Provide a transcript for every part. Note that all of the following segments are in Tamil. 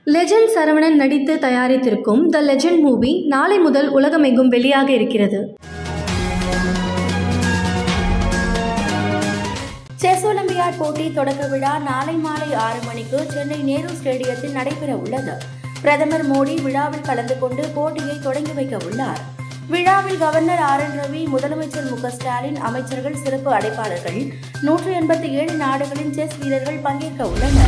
லெஜண்ட் சரவணன் நடித்து தயாரித்திருக்கும் த லெஜண்ட் மூவி நாளை முதல் உலகமெங்கும் வெளியாக இருக்கிறது செஸ் ஒலிம்பியாட் போட்டி தொடக்க விழா நாளை மாலை ஆறு மணிக்கு சென்னை நேரு ஸ்டேடியத்தில் நடைபெற உள்ளது பிரதமர் மோடி விழாவில் கலந்து கொண்டு போட்டியை தொடங்கி வைக்க உள்ளார் விழாவில் கவர்னர் ஆர் என் ரவி முதலமைச்சர் மு க ஸ்டாலின் அமைச்சர்கள் சிறப்பு அழைப்பாளர்கள் நூற்று எண்பத்தி ஏழு நாடுகளின் செஸ் வீரர்கள் பங்கேற்க உள்ளனர்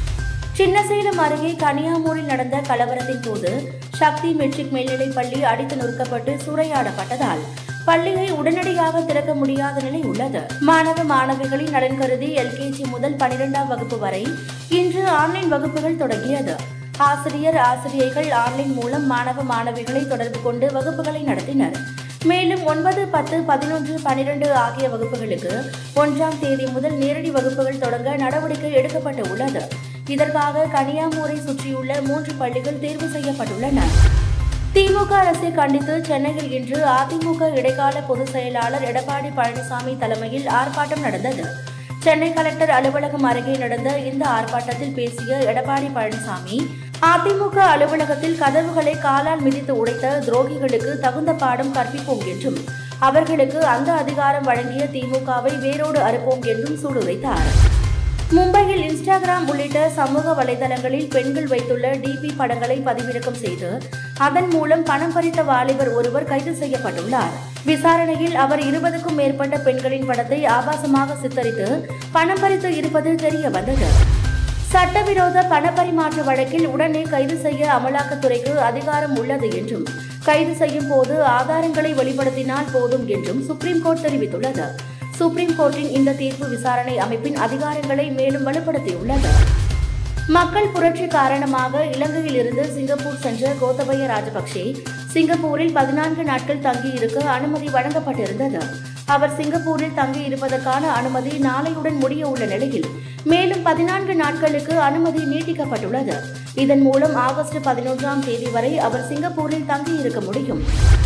சின்னசேலம் அருகே கனியாமூரில் நடந்த கலவரத்தின் போது சக்தி மெட்ரிக் மேல்நிலைப் பள்ளி அடித்து நொறுக்கப்பட்டு சூறையாடப்பட்டதால் பள்ளியை உடனடியாக திறக்க முடியாத நிலை உள்ளது மாணவ மாணவிகளின் நலன் கருதி எல்கேஜி முதல் பனிரெண்டாம் வகுப்பு வரை இன்று ஆன்லைன் வகுப்புகள் தொடங்கியது ஆசிரியர் ஆசிரியைகள் ஆன்லைன் மூலம் மாணவ மாணவிகளை தொடர்பு கொண்டு வகுப்புகளை நடத்தினர் மேலும் ஒன்பது பத்து பதினொன்று பனிரெண்டு ஆகிய வகுப்புகளுக்கு ஒன்றாம் தேதி முதல் நேரடி வகுப்புகள் தொடங்க நடவடிக்கை எடுக்கப்பட்டு உள்ளது இதற்காக கனியாமூரை சுற்றியுள்ள மூன்று பள்ளிகள் தேர்வு செய்யப்பட்டுள்ளன திமுக அரசை கண்டித்து சென்னையில் இன்று அதிமுக இடைக்கால பொதுச் செயலாளர் எடப்பாடி பழனிசாமி தலைமையில் ஆர்ப்பாட்டம் நடந்தது சென்னை கலெக்டர் அலுவலகம் அருகே நடந்த இந்த ஆர்ப்பாட்டத்தில் பேசிய எடப்பாடி பழனிசாமி அதிமுக அலுவலகத்தில் கதவுகளை காலால் மிதித்து உடைத்த துரோகிகளுக்கு தகுந்த பாடம் கற்பிப்போம் என்றும் அவர்களுக்கு அந்த அதிகாரம் வழங்கிய திமுகவை வேரோடு அறுப்போம் என்றும் சூளுரைத்தார் மும்பையில் இன்ஸ்டாகிராம் உள்ளிட்ட சமூக வலைதளங்களில் பெண்கள் வைத்துள்ள டிபி படங்களை பதிவிறக்கம் செய்து அதன் மூலம் பணம் பறித்த வாலிபர் ஒருவர் கைது செய்யப்பட்டுள்ளார் விசாரணையில் அவர் இருபதுக்கும் மேற்பட்ட பெண்களின் படத்தை ஆபாசமாக சித்தரித்து பணம் பறித்து இருப்பது தெரிய வந்தது சட்டவிரோத பணப்பரிமாற்ற வழக்கில் உடனே கைது செய்ய அமலாக்கத்துறைக்கு அதிகாரம் உள்ளது என்றும் கைது செய்யும் போது ஆதாரங்களை வெளிப்படுத்தினால் போதும் என்றும் சுப்ரீம் கோர்ட் தெரிவித்துள்ளது சுப்ரீம் கோர்ட்டின் இந்த தீர்ப்பு விசாரணை அமைப்பின் அதிகாரங்களை மேலும் வலுப்படுத்தியுள்ளது மக்கள் புரட்சி காரணமாக இலங்கையில் இருந்து சிங்கப்பூர் சென்ற கோத்தபய ராஜபக்சே சிங்கப்பூரில் பதினான்கு நாட்கள் தங்கியிருக்க அனுமதி வழங்கப்பட்டிருந்தது அவர் சிங்கப்பூரில் தங்கியிருப்பதற்கான அனுமதி நாளையுடன் முடிய உள்ள நிலையில் மேலும் பதினான்கு நாட்களுக்கு அனுமதி நீட்டிக்கப்பட்டுள்ளது இதன் மூலம் ஆகஸ்ட் பதினொன்றாம் தேதி வரை அவர் சிங்கப்பூரில் தங்கியிருக்க முடியும்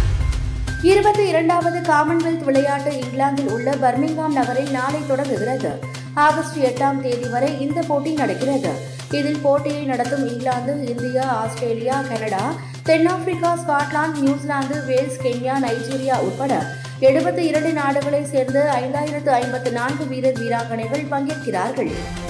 இருபத்தி இரண்டாவது காமன்வெல்த் விளையாட்டு இங்கிலாந்தில் உள்ள பர்மிங்ஹாம் நகரில் நாளை தொடங்குகிறது ஆகஸ்ட் எட்டாம் தேதி வரை இந்த போட்டி நடக்கிறது இதில் போட்டியை நடத்தும் இங்கிலாந்து இந்தியா ஆஸ்திரேலியா கனடா தென்னாப்பிரிக்கா Scotland New Zealand Wales Kenya Nigeria உட்பட எழுபத்தி இரண்டு நாடுகளைச் சேர்ந்த ஐந்தாயிரத்து ஐம்பத்து நான்கு வீரர் வீராங்கனைகள் பங்கேற்கிறார்கள்